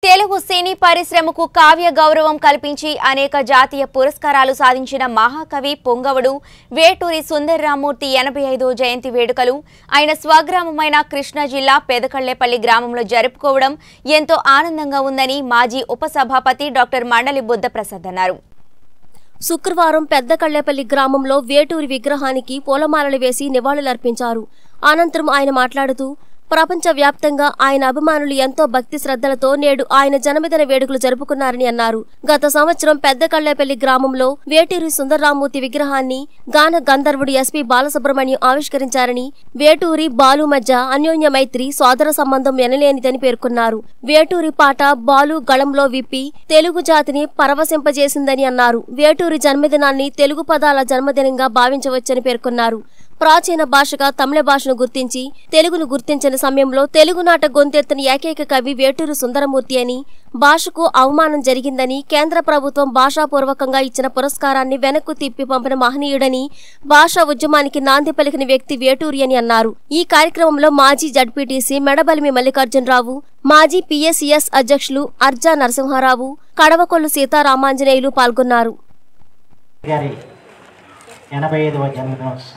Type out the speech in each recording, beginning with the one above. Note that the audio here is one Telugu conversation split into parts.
తెలుగు సినీ పరిశ్రమకు కావ్య గౌరవం కల్పించి అనేక జాతీయ పురస్కారాలు సాధించిన మహాకవి పొంగవుడు వేటూరి సుందర్రామూర్తి ఎనభై ఐదో జయంతి వేడుకలు ఆయన స్వగ్రామమైన కృష్ణా జిల్లా పెదకళ్లేపల్లి గ్రామంలో జరుపుకోవడం ఎంతో ఆనందంగా ఉందని మాజీ ఉపసభాపతి డాక్టర్ మండలి బుద్ధప్రసాద్ అన్నారు శుక్రవారం పెద్ద కళ్లేపల్లి గ్రామంలో వేటూరి విగ్రహానికి పూలమాలలు వేసి నివాళులర్పించారు అనంతరం ఆయన మాట్లాడుతూ ప్రపంచవ్యాప్తంగా ఆయన అభిమానులు ఎంతో భక్తి శ్రద్ధలతో నేడు ఆయన జన్మదిన వేడుకలు జరుపుకున్నారని అన్నారు గత సంవత్సరం పెద్ద కళ్లేపల్లి గ్రామంలో వేటూరి సుందర్రామూర్తి విగ్రహాన్ని గాన గంధర్వుడు ఎస్పీ బాలసుబ్రహ్మణ్యం ఆవిష్కరించారని వేటూరి బాలు మధ్య అన్యోన్య మైత్రి సోదర సంబంధం ఎనలేనిదని పేర్కొన్నారు వేటూరి పాట బాలు గళంలో విప్పి తెలుగు జాతిని పరవశింపజేసిందని అన్నారు వేటూరి జన్మదినాన్ని తెలుగు పదాల జన్మదినంగా భావించవచ్చని పేర్కొన్నారు ప్రాచీన భాషగా తమిళ భాషను గుర్తించి తెలుగును గుర్తించిన సమయంలో తెలుగునాట గొంతెత్తని ఏకైక కవి వేటూరు సుందరమూర్తి అని భాషకు అవమానం జరిగిందని కేంద్ర ప్రభుత్వం భాషాపూర్వకంగా ఇచ్చిన పురస్కారాన్ని వెనక్కు తిప్పి పంపిన మహనీయుడని భాషా ఉద్యమానికి నాంది పలికిన వ్యక్తి వేటూరి అని అన్నారు ఈ కార్యక్రమంలో మాజీ జడ్పీటీసీ మెడబలిమి మల్లికార్జునరావు మాజీ పిఎస్సిఎస్ అధ్యక్షులు అర్జా నరసింహారావు కడవకొల్లు సీతారామాంజనేయులు పాల్గొన్నారు గారి ఎనభై ఐదవ జన్మదినోత్సవం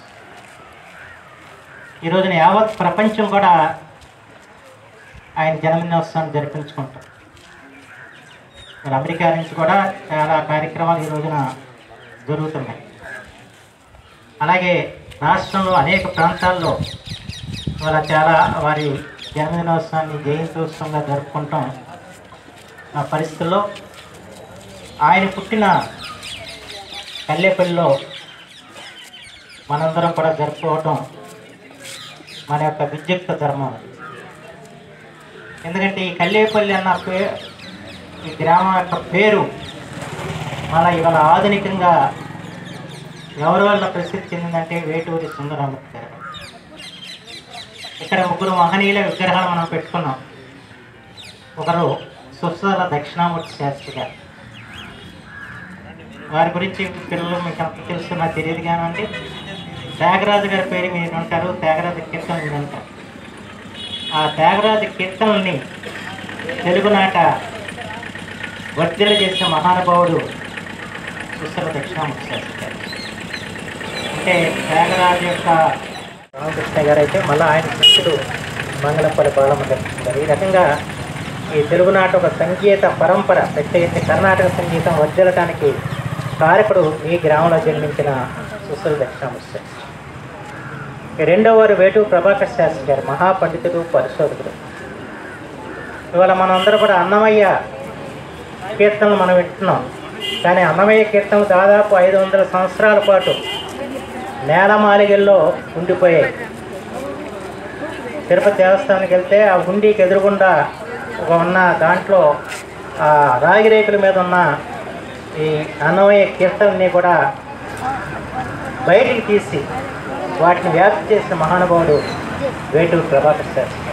ఈ రోజున యావత్ ప్రపంచం కూడా ఆయన జన్మదినోత్సవాన్ని జరిపించుకుంటాం మరి అమెరికా నుంచి కూడా చాలా కార్యక్రమాలు ఈ రోజున జరుగుతున్నాయి అలాగే రాష్ట్రంలో అనేక ప్రాంతాల్లో ఇవాళ చాలా వారి జన్మదినోత్సవాన్ని జయంత్యోత్సవంగా జరుపుకుంటాం ఆ పరిస్థితుల్లో ఆయన పుట్టిన కల్లేపల్లిలో మనందరం కూడా జరుపుకోవటం మన యొక్క విద్యుక్త ధర్మం ఎందుకంటే ఈ కల్లేపల్లి అన్న పే ఈ గ్రామం యొక్క పేరు మళ్ళీ ఇవాళ ఆధునికంగా ఎవరి వల్ల ప్రసిద్ధి చెందిందంటే వేటూరి సుందరమూర్తి గారు ఇక్కడ ముగ్గురు మహనీయుల విగ్రహాలు మనం పెట్టుకున్నాం ఒకరు సుస్థల దక్షిణామూర్తి శాస్త్రి గారు వారి గురించి పిల్లలు మీకు అంత తెలుసు నాకు తెలియదు కానండి త్యాగరాజు గారి పేరు మీరు అంటారు త్యాగరాజు కీర్తన మీరు అంటారు ఆ త్యాగరాజు కీర్తనల్ని తెలుగునాట వర్ధలు చేసిన మహానుభావుడు సుస్థల దక్షిణామూర్తి శాస్త్రి గారు అంటే త్యాగరాజు యొక్క రామకృష్ణ గారు అయితే మళ్ళీ ఆయన శిష్యుడు మంగళపల్లి బాలమ్మ గారు ఈ రకంగా ఈ తెలుగునాట ఒక సంగీత పరంపర ప్రత్యేకించి కర్ణాటక సంగీతం వర్జలటానికి కారకుడు ఈ గ్రామంలో జన్మించిన సుశల దక్షిణామూర్తి శాస్త్రి ఈ రెండవ వారు వేటు ప్రభాకర్ శాస్త్రి గారు మహాపండితుడు పరిశోధకుడు ఇవాళ మనందరూ కూడా అన్నమయ్య కీర్తనలు మనం వింటున్నాం కానీ అన్నమయ్య కీర్తనలు దాదాపు ఐదు వందల సంవత్సరాల పాటు నేలమాలిగల్లో ఉండిపోయాయి తిరుపతి దేవస్థానానికి వెళ్తే ఆ హుండీకి ఎదురుగుండా ఒక ఉన్న దాంట్లో ఆ రాగి రేకుల మీద ఉన్న ఈ అన్నమయ్య కీర్తనని కూడా బయటికి తీసి వాటిని వ్యాప్తి చేసిన మహానుభావుడు వేటూరు ప్రభాకర్ శాస్త్రి